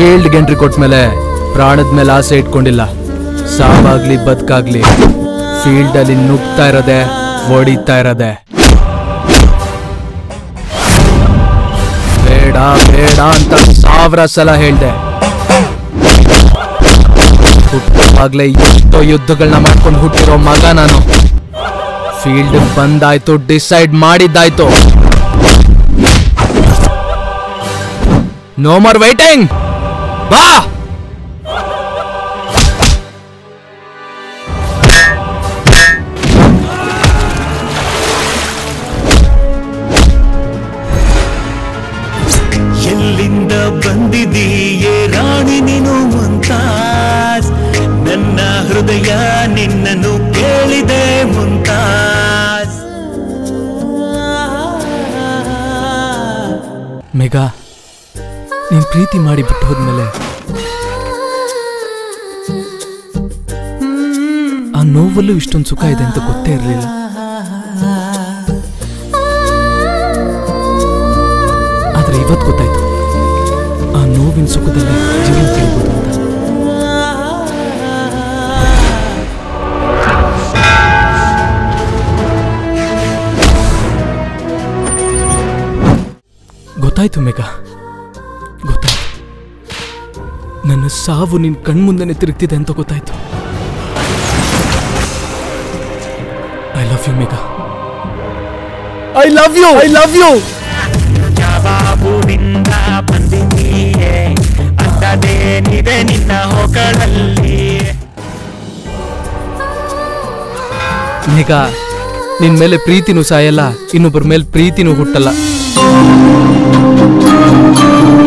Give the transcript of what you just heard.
field entry ಕೊಟ್ಮೇಲೆ ಪ್ರಾಣದ ಮೇಲೆ ಆಸೆ ಇಟ್ಕೊಂಡಿಲ್ಲ ಸಾವಾಗ್ಲಿ ಬದುಕಾಗ್ಲಿ ಫೀಲ್ಡ್ ಅಲ್ಲಿ ನುಗ್ತಾ ಇರೋದೆ ಹೊಡಿತಾ ಇರೋದೆ ಬೇಡ ಬೇಡ ಅಂತ ಸಾವಿರ ಸಲ ಹೇಳ್ದೆ ಹುಟ್ಟುವಾಗ್ಲೇ ಎಷ್ಟೋ ಯುದ್ಧಗಳನ್ನ ಮಾಡ್ಕೊಂಡು ಹುಟ್ಟಿರೋ ಮಗ ನಾನು ಫೀಲ್ಡ್ ಬಂದಾಯ್ತು ಡಿಸೈಡ್ ಮಾಡಿದ್ದಾಯ್ತು ನೋ ಮೋರ್ ವೈಟಿಂಗ್ ಬಾ ಎಲ್ಲಿಂದ ಬಂದಿದೀಯೇ ರಾಣಿ ನೀನು ಮುಂತಾಸ್ ನನ್ನ ಹೃದಯ ನಿನ್ನನ್ನು ಕೇಳಿದೆ ಮುಂತಾಸ್ ಮೇಘಾ ನೀನ್ ಪ್ರೀತಿ ಮಾಡಿ ಬಿಟ್ಟು ಹೋದ್ಮೇಲೆ ಆ ನೋವಲ್ಲೂ ಇಷ್ಟೊಂದು ಸುಖ ಇದೆ ಅಂತ ಗೊತ್ತೇ ಇರಲಿಲ್ಲ ಆದ್ರೆ ಇವತ್ತು ಗೊತ್ತಾಯ್ತು ಆ ನೋವಿನ ಸುಖದಲ್ಲಿ ಜೀವನ ಕಳಿಬೋದು ಅಂತ ಗೊತ್ತಾಯ್ತು ಮೇಘಾ ಗೊತ್ತಾಯ್ತು ನನ್ನ ಸಾವು ನಿನ್ ಕಣ್ಮುಂದೆನೆ ತಿರುಗ್ತಿದೆ ಅಂತ ಗೊತ್ತಾಯ್ತು I love you Megha I love you I love you ಜವಾಬುನಿಂದ ಬಂದಿದೀಯೇ ಅಂತದೇನಿದೆ ನಿನ್ನ ಹೊಗಳಲ್ಲಿ ಮೇಘಾ ನಿನ್ ಮೇಲೆ ಪ್ರೀತಿನೂ ಸಾಯಲ್ಲ ಇನ್ನೊಬ್ಬರ ಮೇಲೆ ಪ್ರೀತಿನೂ ಹುಟ್ಟಲ್ಲ